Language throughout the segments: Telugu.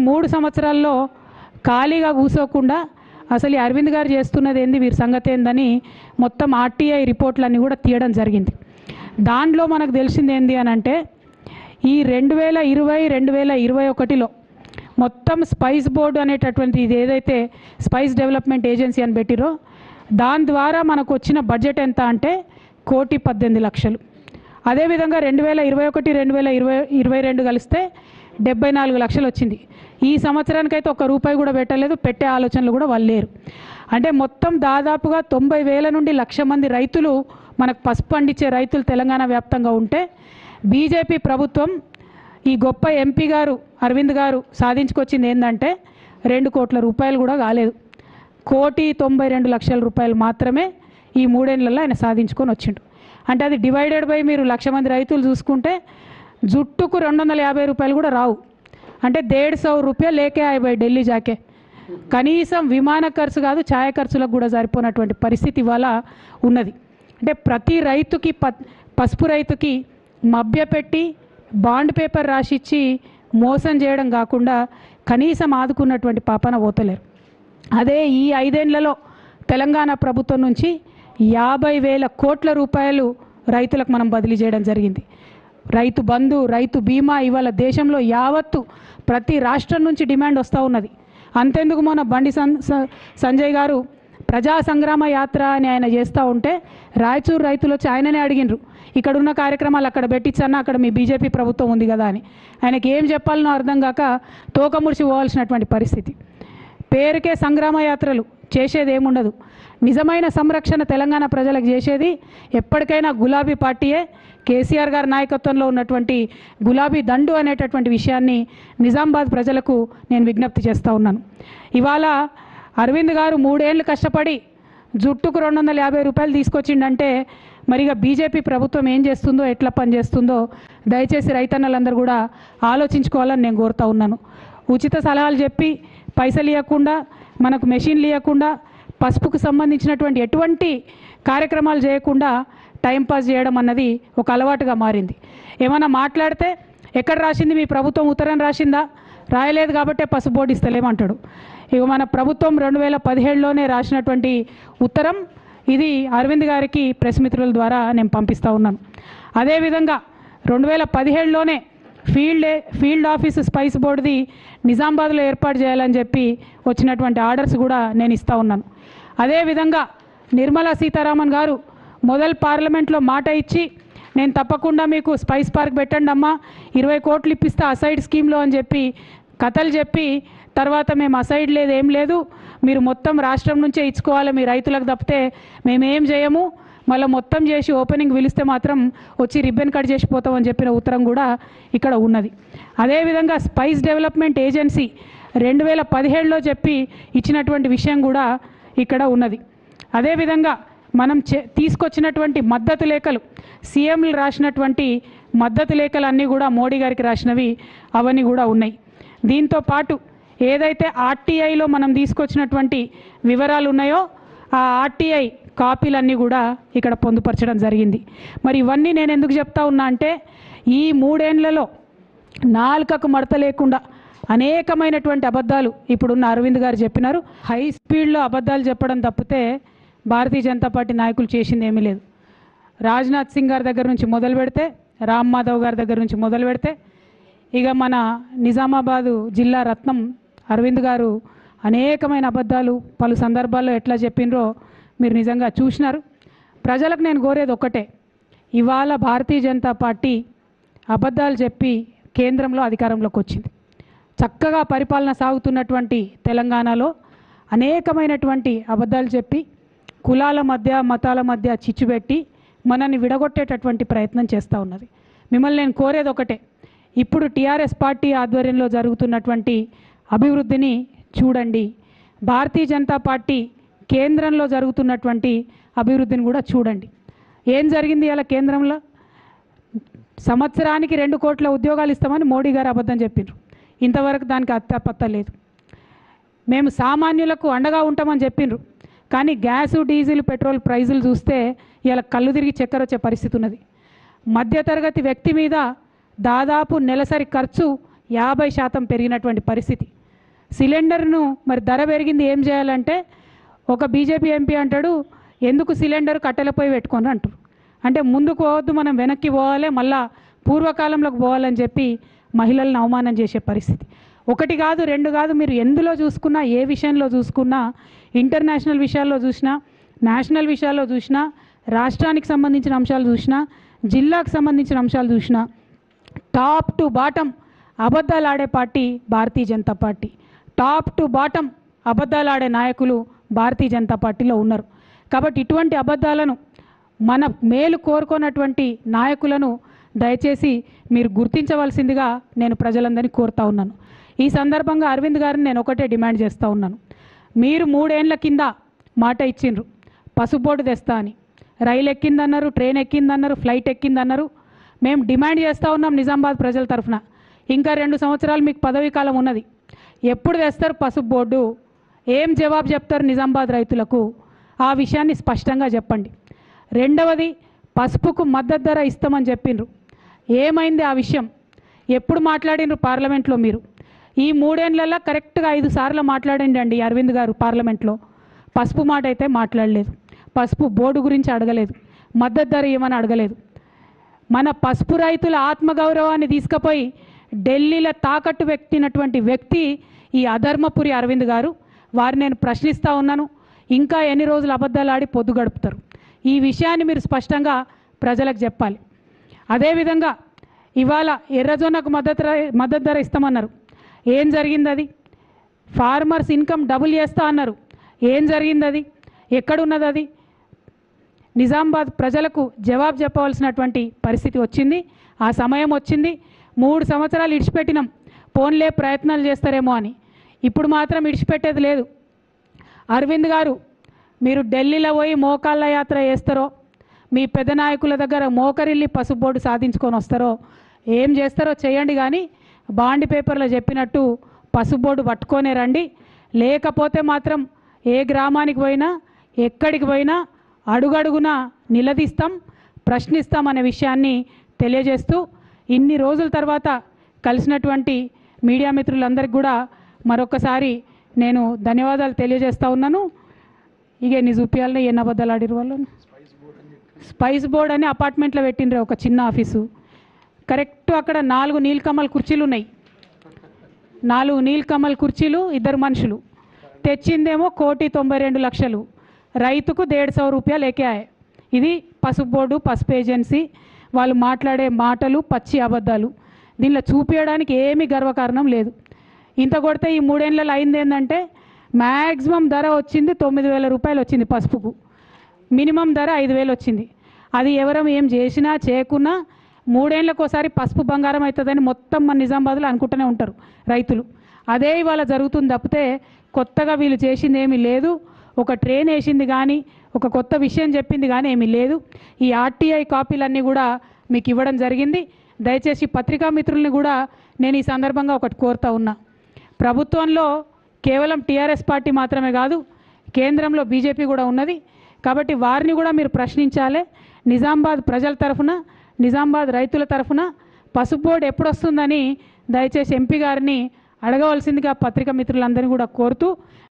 మూడు సంవత్సరాల్లో ఖాళీగా కూసోకుండా అసలు ఈ అరవింద్ గారు చేస్తున్నది ఏంది వీరి సంగతి ఏందని మొత్తం ఆర్టీఐ రిపోర్ట్లన్నీ కూడా తీయడం జరిగింది దాంట్లో మనకు తెలిసింది ఏంది అని అంటే ఈ రెండు వేల ఇరవై రెండు వేల ఇరవై ఒకటిలో మొత్తం స్పైస్ బోర్డు అనేటటువంటి ఇది ఏదైతే స్పైస్ డెవలప్మెంట్ ఏజెన్సీ అని పెట్టిరో దాని ద్వారా మనకు వచ్చిన బడ్జెట్ ఎంత అంటే కోటి పద్దెనిమిది లక్షలు అదేవిధంగా రెండు వేల ఇరవై ఒకటి రెండు వేల ఇరవై ఇరవై రెండు కలిస్తే డెబ్బై నాలుగు లక్షలు వచ్చింది ఈ సంవత్సరానికైతే ఒక్క రూపాయి కూడా పెట్టలేదు పెట్టే ఆలోచనలు కూడా వాళ్ళు లేరు అంటే మొత్తం దాదాపుగా తొంభై వేల నుండి లక్ష మంది రైతులు మనకు పసుపు పండించే రైతులు తెలంగాణ వ్యాప్తంగా ఉంటే బీజేపీ ప్రభుత్వం ఈ గొప్ప ఎంపీ గారు అరవింద్ గారు సాధించుకొచ్చింది ఏంటంటే రెండు కోట్ల రూపాయలు కూడా కాలేదు కోటి తొంభై రెండు లక్షల రూపాయలు మాత్రమే ఈ మూడేళ్లలో ఆయన సాధించుకొని వచ్చిండు అంటే అది డివైడెడ్ బై మీరు లక్ష మంది రైతులు చూసుకుంటే జుట్టుకు రెండు వందల యాభై రూపాయలు కూడా రావు అంటే దేడ్ సౌ రూపాయలు లేకే ఆయ బై ఢిల్లీ జాకే కనీసం విమాన ఖర్చు కాదు ఛాయ ఖర్చులకు కూడా సరిపోనటువంటి పరిస్థితి ఇవాళ ఉన్నది అంటే ప్రతి రైతుకి ప పసుపు రైతుకి మభ్యపెట్టి బాండ్ పేపర్ రాసిచ్చి మోసం చేయడం కాకుండా కనీసం ఆదుకున్నటువంటి పాపన పోతలేరు అదే ఈ ఐదేళ్లలో తెలంగాణ ప్రభుత్వం నుంచి యాభై వేల కోట్ల రూపాయలు రైతులకు మనం బదిలీ చేయడం జరిగింది రైతు బంధు రైతు బీమా ఇవాళ దేశంలో యావత్తు ప్రతి రాష్ట్రం నుంచి డిమాండ్ వస్తూ ఉన్నది అంతెందుకు మొన్న బండి సన్ స- సంజయ్ గారు ప్రజా సంగ్రామ యాత్ర అని ఆయన చేస్తూ ఉంటే రాయచూరు రైతులు వచ్చి ఆయననే అడిగినరు ఇక్కడ ఉన్న కార్యక్రమాలు అక్కడ పెట్టించన్నా అక్కడ మీ బీజేపీ ప్రభుత్వం ఉంది కదా అని ఆయనకి ఏం చెప్పాలనో అర్థం కాక తోకముడిచి పోవాల్సినటువంటి పరిస్థితి పేరుకే సంగ్రామ యాత్రలు చేసేది ఏముండదు నిజమైన సంరక్షణ తెలంగాణ ప్రజలకు చేసేది ఎప్పటికైనా గులాబీ పార్టీయే కేసీఆర్ గారి నాయకత్వంలో ఉన్నటువంటి గులాబీ దండు అనేటటువంటి విషయాన్ని నిజామాబాద్ ప్రజలకు నేను విజ్ఞప్తి చేస్తూ ఉన్నాను ఇవాళ అరవింద్ గారు మూడేళ్లు కష్టపడి జుట్టుకు రెండు వందల యాభై రూపాయలు తీసుకొచ్చిండంటే మరిగా బీజేపీ ప్రభుత్వం ఏం చేస్తుందో ఎట్లా పనిచేస్తుందో దయచేసి రైతన్నలందరూ కూడా ఆలోచించుకోవాలని నేను కోరుతా ఉన్నాను ఉచిత సలహాలు చెప్పి పైసలు ఇవ్వకుండా మనకు మెషిన్లు ఇవ్వకుండా పసుపుకు సంబంధించినటువంటి ఎటువంటి కార్యక్రమాలు చేయకుండా టైంపాస్ చేయడం అన్నది ఒక అలవాటుగా మారింది ఏమన్నా మాట్లాడితే ఎక్కడ రాసింది మీ ప్రభుత్వం ఉత్తరం రాసిందా రాయలేదు కాబట్టే పసుపు బోర్డు ఇస్తలేమంటాడు ఇక మన ప్రభుత్వం రెండు వేల పదిహేడులోనే రాసినటువంటి ఉత్తరం ఇది అరవింద్ గారికి ప్రెస్ మిత్రుల ద్వారా నేను పంపిస్తూ ఉన్నాను అదేవిధంగా రెండు వేల పదిహేడులోనే ఫీల్డ్ ఫీల్డ్ ఆఫీస్ స్పైస్ బోర్డుది నిజామాబాద్లో ఏర్పాటు చేయాలని చెప్పి వచ్చినటువంటి ఆర్డర్స్ కూడా నేను ఇస్తూ ఉన్నాను అదేవిధంగా నిర్మలా సీతారామన్ గారు మొదలు పార్లమెంట్లో మాట ఇచ్చి నేను తప్పకుండా మీకు స్పైస్ పార్క్ పెట్టండి అమ్మా ఇరవై కోట్లు ఇప్పిస్తా అసైడ్ స్కీమ్లో అని చెప్పి కథలు చెప్పి తర్వాత మేము అసైడ్ లేదు ఏం లేదు మీరు మొత్తం రాష్ట్రం నుంచే ఇచ్చుకోవాలి మీ రైతులకు తప్పితే మేమేం చేయము మళ్ళీ మొత్తం చేసి ఓపెనింగ్ పిలిస్తే మాత్రం వచ్చి రిబ్బన్ కట్ చేసిపోతామని చెప్పిన ఉత్తరం కూడా ఇక్కడ ఉన్నది అదేవిధంగా స్పైస్ డెవలప్మెంట్ ఏజెన్సీ రెండు వేల పదిహేడులో చెప్పి ఇచ్చినటువంటి విషయం కూడా ఇక్కడ ఉన్నది అదేవిధంగా మనం చే తీసుకొచ్చినటువంటి మద్దతు లేఖలు సీఎంలు రాసినటువంటి మద్దతు లేఖలు అన్నీ కూడా మోడీ గారికి రాసినవి అవన్నీ కూడా ఉన్నాయి దీంతో పాటు ఏదైతే ఆర్టీఐలో మనం తీసుకొచ్చినటువంటి వివరాలు ఉన్నాయో ఆ ఆర్టీఐ కాపీలన్నీ కూడా ఇక్కడ పొందుపరచడం జరిగింది మరి ఇవన్నీ నేను ఎందుకు చెప్తా ఉన్నా అంటే ఈ మూడేండ్లలో నాలుకకు మడత లేకుండా అనేకమైనటువంటి అబద్ధాలు ఇప్పుడున్న అరవింద్ గారు చెప్పినారు హై స్పీడ్లో అబద్ధాలు చెప్పడం తప్పితే భారతీయ జనతా పార్టీ నాయకులు చేసింది ఏమీ లేదు రాజ్నాథ్ సింగ్ గారి దగ్గర నుంచి మొదలు పెడితే రామ్ మాధవ్ గారి దగ్గర నుంచి మొదలు పెడితే ఇక మన నిజామాబాదు జిల్లా రత్నం అరవింద్ గారు అనేకమైన అబద్ధాలు పలు సందర్భాల్లో ఎట్లా చెప్పినరో మీరు నిజంగా చూసినారు ప్రజలకు నేను కోరేది ఒక్కటే ఇవాళ భారతీయ జనతా పార్టీ అబద్ధాలు చెప్పి కేంద్రంలో అధికారంలోకి వచ్చింది చక్కగా పరిపాలన సాగుతున్నటువంటి తెలంగాణలో అనేకమైనటువంటి అబద్ధాలు చెప్పి కులాల మధ్య మతాల మధ్య చిచ్చుపెట్టి మనల్ని విడగొట్టేటటువంటి ప్రయత్నం చేస్తూ ఉన్నది మిమ్మల్ని నేను కోరేది ఒకటే ఇప్పుడు టీఆర్ఎస్ పార్టీ ఆధ్వర్యంలో జరుగుతున్నటువంటి అభివృద్ధిని చూడండి భారతీయ జనతా పార్టీ కేంద్రంలో జరుగుతున్నటువంటి అభివృద్ధిని కూడా చూడండి ఏం జరిగింది ఇలా కేంద్రంలో సంవత్సరానికి రెండు కోట్ల ఉద్యోగాలు ఇస్తామని మోడీ గారు అబద్ధం చెప్పిండ్రు ఇంతవరకు దానికి అత్తపత్త లేదు మేము సామాన్యులకు అండగా ఉంటామని చెప్పిండ్రు కానీ గ్యాసు డీజిల్ పెట్రోల్ ప్రైజులు చూస్తే ఇలా కళ్ళు తిరిగి చక్కెర వచ్చే పరిస్థితి ఉన్నది మధ్యతరగతి వ్యక్తి మీద దాదాపు నెలసరి ఖర్చు యాభై శాతం పెరిగినటువంటి పరిస్థితి సిలిండర్ను మరి ధర పెరిగింది ఏం చేయాలంటే ఒక బీజేపీ ఎంపీ అంటాడు ఎందుకు సిలిండర్ కట్టెలపై పెట్టుకొని అంటారు అంటే ముందుకు పోవద్దు మనం వెనక్కి పోవాలి మళ్ళా పూర్వకాలంలోకి పోవాలని చెప్పి మహిళలను అవమానం చేసే పరిస్థితి ఒకటి కాదు రెండు కాదు మీరు ఎందులో చూసుకున్నా ఏ విషయంలో చూసుకున్నా ఇంటర్నేషనల్ విషయాల్లో చూసినా నేషనల్ విషయాల్లో చూసినా రాష్ట్రానికి సంబంధించిన అంశాలు చూసినా జిల్లాకు సంబంధించిన అంశాలు చూసినా టాప్ టు బాటం అబద్ధాలు ఆడే party Bharatiya Janata Party top to bottom అబద్ధాలు ఆడే నాయకులు భారతీయ జనతా పార్టీలో ఉన్నారు కాబట్టి ఇటువంటి అబద్ధాలను మన మేలు కోరుకున్నటువంటి నాయకులను దయచేసి మీరు గుర్తించవలసిందిగా నేను ప్రజలందరినీ కోరుతా ఉన్నాను ఈ సందర్భంగా అరవింద్ గారిని నేను ఒకటే డిమాండ్ చేస్తూ ఉన్నాను మీరు మూడేండ్ల కింద మాట ఇచ్చిండ్రు పసుపు బోర్డు తెస్తా అని రైలు ఎక్కిందన్నారు ట్రైన్ ఎక్కిందన్నారు ఫ్లైట్ ఎక్కిందన్నారు మేము డిమాండ్ చేస్తూ ఉన్నాం నిజామాబాద్ ప్రజల తరఫున ఇంకా రెండు సంవత్సరాలు మీకు పదవీ కాలం ఉన్నది ఎప్పుడు తెస్తారు పసుపు బోర్డు ఏం జవాబు చెప్తారు నిజామాబాద్ రైతులకు ఆ విషయాన్ని స్పష్టంగా చెప్పండి రెండవది పసుపుకు మద్దతు ధర ఇస్తామని చెప్పిండ్రు ఏమైంది ఆ విషయం ఎప్పుడు మాట్లాడినరు పార్లమెంట్లో మీరు ఈ మూడేళ్లలో కరెక్ట్గా ఐదు సార్లు మాట్లాడండి అండి అరవింద్ గారు పార్లమెంట్లో పసుపు మాట అయితే మాట్లాడలేదు పసుపు బోర్డు గురించి అడగలేదు మద్దతు ధర ఇవ్వమని అడగలేదు మన పసుపు రైతుల ఆత్మగౌరవాన్ని తీసుకుపోయి ఢిల్లీలో తాకట్టు పెట్టినటువంటి వ్యక్తి ఈ అధర్మపురి అరవింద్ గారు వారిని నేను ప్రశ్నిస్తూ ఉన్నాను ఇంకా ఎన్ని రోజులు అబద్ధాలు ఆడి పొద్దు గడుపుతారు ఈ విషయాన్ని మీరు స్పష్టంగా ప్రజలకు చెప్పాలి అదేవిధంగా ఇవాళ ఎర్రజొన్నకు మద్దతు ధర- మద్దతు ధర ఇస్తామన్నారు ఏం జరిగింది అది ఫార్మర్స్ ఇన్కమ్ డబుల్ చేస్తా అన్నారు ఏం జరిగింది అది ఎక్కడున్నది అది నిజామాబాద్ ప్రజలకు జవాబు చెప్పవలసినటువంటి పరిస్థితి వచ్చింది ఆ సమయం వచ్చింది మూడు సంవత్సరాలు ఇడిచిపెట్టినాం పోన్లే ప్రయత్నాలు చేస్తారేమో అని ఇప్పుడు మాత్రం ఇడిచిపెట్టేది లేదు అరవింద్ గారు మీరు ఢిల్లీలో పోయి మోకాళ్ళ యాత్ర చేస్తారో మీ పెద్ద నాయకుల దగ్గర మోకరిల్లి పసుపు బోర్డు సాధించుకొని వస్తారో ఏం చేస్తారో చేయండి కానీ బాండ్ పేపర్లో చెప్పినట్టు పసుపు బోర్డు పట్టుకొనే రండి లేకపోతే మాత్రం ఏ గ్రామానికి పోయినా ఎక్కడికి పోయినా అడుగడుగునా నిలదీస్తాం ప్రశ్నిస్తాం అనే విషయాన్ని తెలియజేస్తూ ఇన్ని రోజుల తర్వాత కలిసినటువంటి మీడియా మిత్రులందరికీ కూడా మరొకసారి నేను ధన్యవాదాలు తెలియజేస్తా ఉన్నాను ఇక ఎన్ని చూపించాలని ఎన్ని అబద్ధాలు ఆడిరు వాళ్ళు స్పైస్ బోర్డ్ అని అపార్ట్మెంట్లో పెట్టిండ్రు ఒక చిన్న ఆఫీసు కరెక్ట్ అక్కడ నాలుగు నీలకమల్ కుర్చీలు ఉన్నాయి నాలుగు నీలకమల్ కుర్చీలు ఇద్దరు మనుషులు తెచ్చిందేమో కోటి తొంభై రెండు లక్షలు రైతుకు దేడు సౌ రూపాయలు ఎక్కాయి ఇది పసుపు బోర్డు పసుపు ఏజెన్సీ వాళ్ళు మాట్లాడే మాటలు పచ్చి అబద్ధాలు దీనిలో చూపించడానికి ఏమీ గర్వకారణం లేదు ఇంత కొడితే ఈ మూడేళ్ళలో అయింది ఏంటంటే మ్యాక్సిమం ధర వచ్చింది తొమ్మిది వేల రూపాయలు వచ్చింది పసుపుకు మినిమం ధర ఐదు వేలు వచ్చింది అది ఎవరం ఏం చేసినా చేయకున్నా మూడేళ్ళకి ఒకసారి పసుపు బంగారం అవుతుందని మొత్తం మన నిజామాబాద్లో అనుకుంటూనే ఉంటారు రైతులు అదే ఇవాళ జరుగుతుంది తప్పితే కొత్తగా వీళ్ళు చేసింది ఏమీ లేదు ఒక ట్రైన్ వేసింది కానీ ఒక కొత్త విషయం చెప్పింది కానీ ఏమీ లేదు ఈ ఆర్టీఐ కాపీలన్నీ కూడా మీకు ఇవ్వడం జరిగింది దయచేసి పత్రికా మిత్రుల్ని కూడా నేను ఈ సందర్భంగా ఒకటి కోరుతా ఉన్నా ప్రభుత్వంలో కేవలం టీఆర్ఎస్ పార్టీ మాత్రమే కాదు కేంద్రంలో బీజేపీ కూడా ఉన్నది కాబట్టి వారిని కూడా మీరు ప్రశ్నించాలి నిజామాబాద్ ప్రజల తరఫున నిజామాబాద్ రైతుల తరఫున పసుపు బోర్డు ఎప్పుడు వస్తుందని దయచేసి ఎంపీ గారిని అడగవలసిందిగా పత్రికా మిత్రులందరినీ కూడా కోరుతూ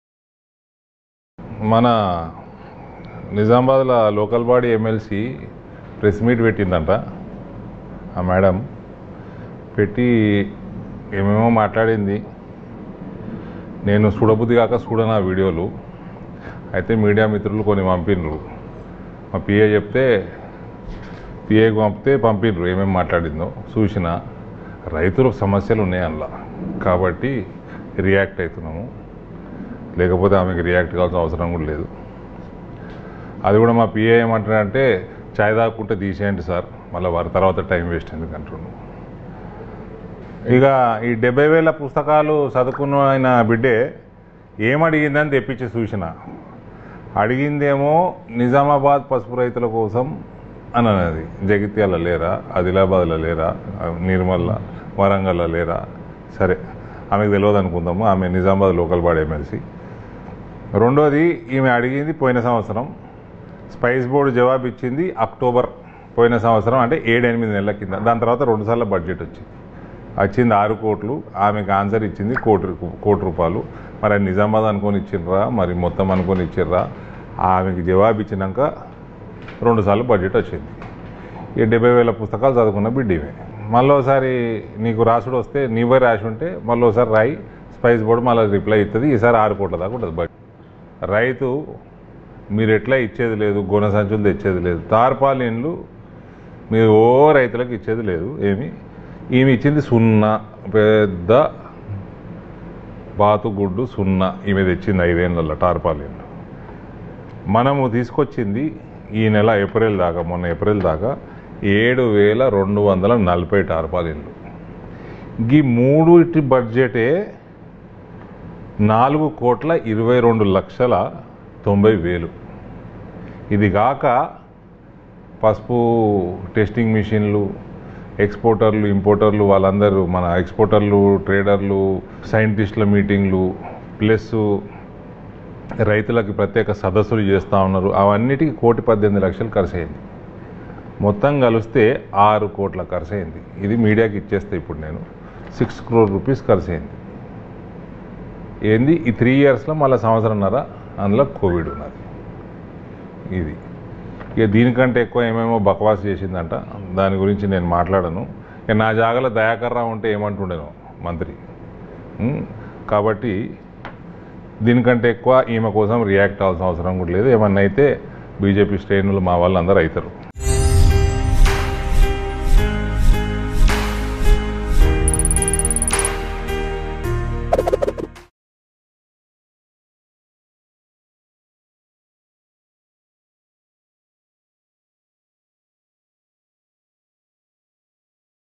మన నిజామాబాద్లో local body MLC press meet పెట్టిందంట ఆ మేడం పెట్టి ఏమేమో మాట్లాడింది నేను చూడబుద్ధి కాక చూడను ఆ వీడియోలు అయితే మీడియా మిత్రులు కొన్ని పంపినరు మా పిఏ చెప్తే పిఏకి పంపితే పంపినరు ఏమేమి మాట్లాడిందో చూసిన రైతులకు సమస్యలు ఉన్నాయి అందులో కాబట్టి రియాక్ట్ అవుతున్నాము లేకపోతే ఆమెకి రియాక్ట్ కావాల్సిన అవసరం కూడా లేదు అది కూడా మా పిఏ ఏమంటాడంటే చాయ్ తాకుంటే తీసేయండి సార్ మళ్ళీ వారి తర్వాత టైం వేస్ట్ ఎందుకు అంటున్నాను ఇక ఈ డెబ్బై వేల పుస్తకాలు చదువుకున్న ఆయన బిడ్డే ఏమడిగిందని తెప్పించి చూసిన అడిగిందేమో నిజామాబాద్ పసుపు రైతుల కోసం అని అన్నది జగిత్యాల లేరా ఆదిలాబాద్లో లేరా నిర్మల్ల వరంగల్లో లేరా సరే ఆమెకు తెలియదు అనుకుందాము ఆమె నిజామాబాద్ లోకల్ బాడీ ఎమ్మెల్సీ రెండోది ఈమె అడిగింది పోయిన సంవత్సరం స్పైస్ బోర్డు జవాబు ఇచ్చింది అక్టోబర్ పోయిన సంవత్సరం అంటే ఏడు ఎనిమిది నెలల కింద దాని తర్వాత రెండుసార్లు బడ్జెట్ వచ్చింది వచ్చింది ఆరు కోట్లు ఆమెకు ఆన్సర్ ఇచ్చింది కోటి రూ- కోటి రూపాయలు మరి అది నిజామాబాద్ అనుకొని ఇచ్చిర్రా మరి మొత్తం అనుకొని ఇచ్చిర్రా ఆమెకి జవాబు ఇచ్చినాక రెండుసార్లు బడ్జెట్ వచ్చింది ఈ డెబ్బై వేల పుస్తకాలు చదువుకున్న బిడ్డమే మళ్ళీ ఒకసారి నీకు రాసుడు వస్తే నీవే రాసి ఉంటే మళ్ళీ ఒకసారి రాయి స్పైస్ బోర్డు మళ్ళీ రిప్లై ఇస్తుంది ఈసారి ఆరు కోట్ల దాకా ఉంటుంది బడ్జెట్ రైతు మీరు ఎట్లా ఇచ్చేది లేదు గుణ సంచులు తెచ్చేది లేదు తార్పాలిన్లు మీరు ఓ రైతులకు ఇచ్చేది లేదు ఏమి ఈమె ఇచ్చింది సున్నా పెద్ద బాతుగుడ్డు సున్నా ఈమె తెచ్చింది ఐదేళ్ళల్లో టార్పాలిన్లు మనము తీసుకొచ్చింది ఈ నెల ఏప్రిల్ దాకా మొన్న ఏప్రిల్ దాకా ఏడు వేల రెండు వందల నలభై టార్పాలిన్లు ఈ మూడుటి బడ్జెటే నాలుగు కోట్ల ఇరవై రెండు లక్షల తొంభై వేలు ఇది కాక పసుపు టెస్టింగ్ మిషన్లు ఎక్స్పోర్టర్లు ఇంపోర్టర్లు వాళ్ళందరూ మన ఎక్స్పోర్టర్లు ట్రేడర్లు సైంటిస్టుల మీటింగ్లు ప్లస్ రైతులకి ప్రత్యేక సదస్సులు చేస్తూ ఉన్నారు అవన్నిటికీ కోటి పద్దెనిమిది లక్షలు ఖర్చు అయింది మొత్తం కలిస్తే ఆరు కోట్ల ఖర్చు అయింది ఇది మీడియాకి ఇచ్చేస్తే ఇప్పుడు నేను సిక్స్ క్రోర్ రూపీస్ ఖర్చు అయింది ఏంది ఈ త్రీ ఇయర్స్లో మళ్ళీ సంవత్సరంన్నర అందులో కోవిడ్ ఉన్నది ఇది ఇక దీనికంటే ఎక్కువ ఏమేమో బకవాస్ చేసిందంట దాని గురించి నేను మాట్లాడను ఇక నా జాగాలో దయాకర్ రావు ఉంటే ఏమంటుండేను మంత్రి ఉమ్, కాబట్టి దీనికంటే ఎక్కువ ఈమె కోసం రియాక్ట్ అవ్వాల్సిన అవసరం కూడా లేదు ఏమన్నా అయితే బీజేపీ శ్రేణులు మా వాళ్ళు అందరూ అవుతారు